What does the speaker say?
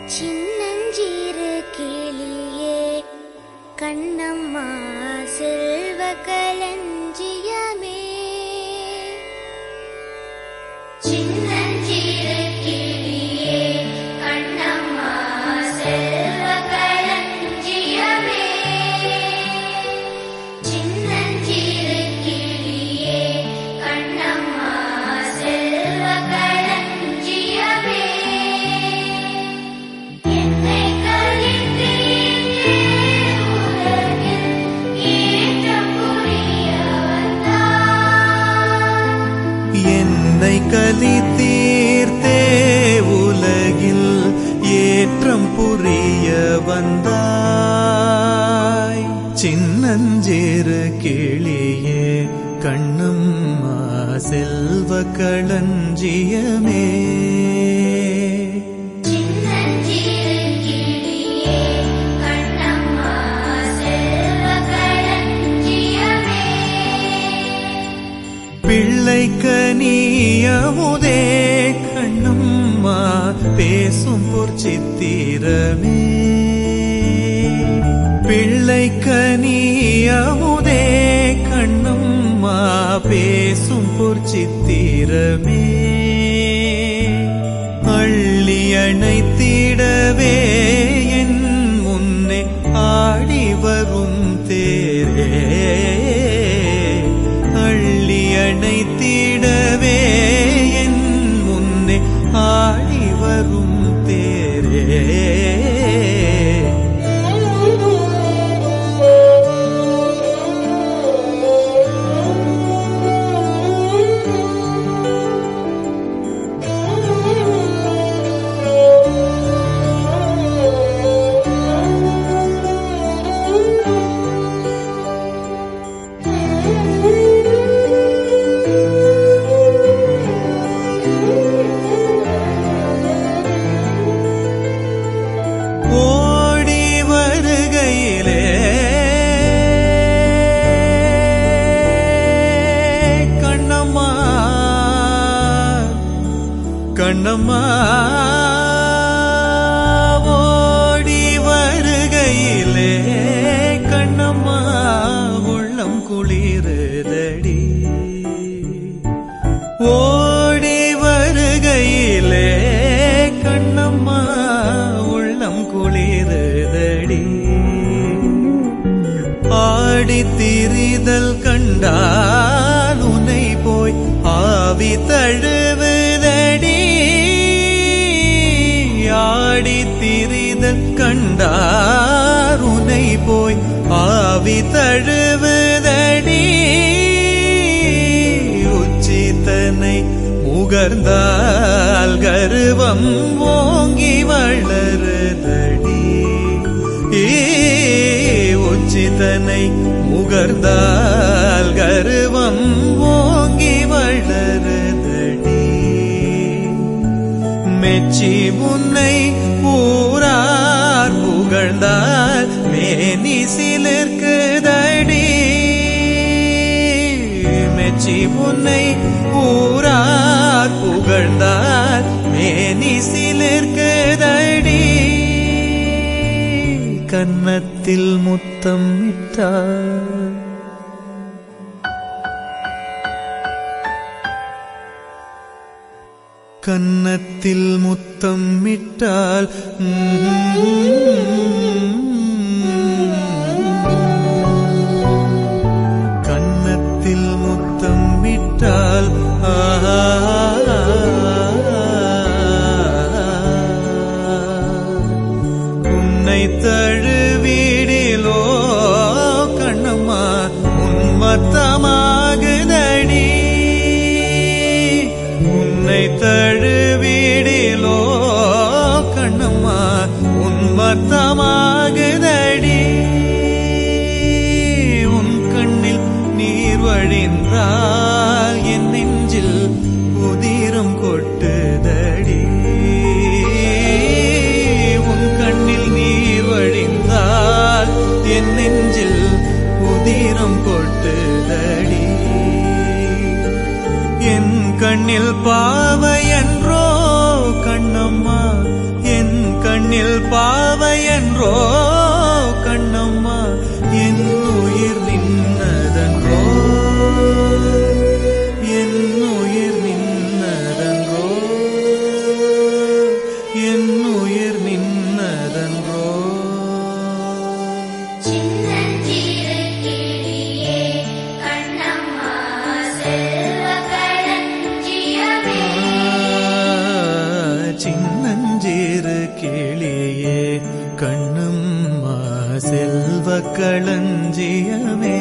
சின்னஞ்சிறு கிளியே கண்ணம்மா செல்வ களஞ்சியமே சின்னஞ்சிறு கிளியே கண்ணம்மா செல்வ களஞ்சியமே சின்னஞ்சிறு கிளியே கண்ணம்மா செல்வ களஞ்சியமே என்னை கலித்தீர்த்தே உலகில் ஏற்றம் புரிய வந்தாய். என்னை கலித்தீர்த்தே உலகில் ஏற்றம் புரிய வந்தாய் சின்னஞ்சேறு கிளியே கண்ணம்மா செல்வ களஞ்சியமே சின்னஞ்சிறு கிளியே கண்ணம்மா செல்வ களஞ்சியமே. பிள்ளைக்கு நீயமுதே கண்ணம்மா பேசும் பொற்சித்திரமே பிள்ளைக்கு நீயமுதே கண்ணம்மா பேசும் பொற்சித்திரமே அள்ளி அணைத்திடவே என் முன்னே ஆடி வரும் தேரே அள்ளி அணைத்திடவே என் முன்னே ஆடி வரும் தேரே ஓடி வருகையிலே கண்ணம்மா கண்ணம்மா ஓடி வருகையிலே கண்ணம்மா உள்ளம் குளிருதடி ஓடி வருகையிலே கண்ணம்மா உள்ளம் குளிருதடி ஆடி திரிதல் கண்டால் உனை போய் ஆவி தழுவுதடி ஆடி திரிதல் கண்டார் உனை போய் ஆவி தழுவுதடி உச்சிதனை முகர்ந்தால் கருவம் ஓங்கி வளருதடி ஏ உச்சிதனை முகர்ந்தால் கருவம் ஓங்கி வளருதடி மெச்சி உன்னை ஊரார் புகழ்ந்தால் மேனி சிலிர்க்குதடி மெச்சி உன்னை ஊரார் புகழ்ந்தால் மேனி சிலிர்க்குதடி கன்னத்தில் முத்தம் இட்டார் கன்னத்தில் முத்தம் இட்டால் கன்னத்தில் முத்தம் இட்டால் உன்னை தழுவிடிலோ கண்ணம்மா உன்மத்தமாகுதடி உன்னை தழுவிடிலோ கண்ணம்மா உன்மத்தமாகுதடி உன் கண்ணில் நீர் வழிந்தால் என் நெஞ்சில் உதிரம் கொட்டுதடி உன் கண்ணில் நீர் வழிந்தால் என் நெஞ்சில் உதிரம் கொட்டுதடி என் கண்ணில் பாவையன்றோ கண்ணம்மா என் கண்ணில் பாவையன்றோ கண்ணம்மா என் உயிர் நின்னதன்றோ என் உயிர் நின்னதன்றோ என் உயிர் நின்னதன்றோ சின்னஞ்சிறு கிளியே கண்ணம்மா செல்வ களஞ்சியமே சின்னஞ்சீரு கிளியே கண்ணம்மா செல்வ களஞ்சியமே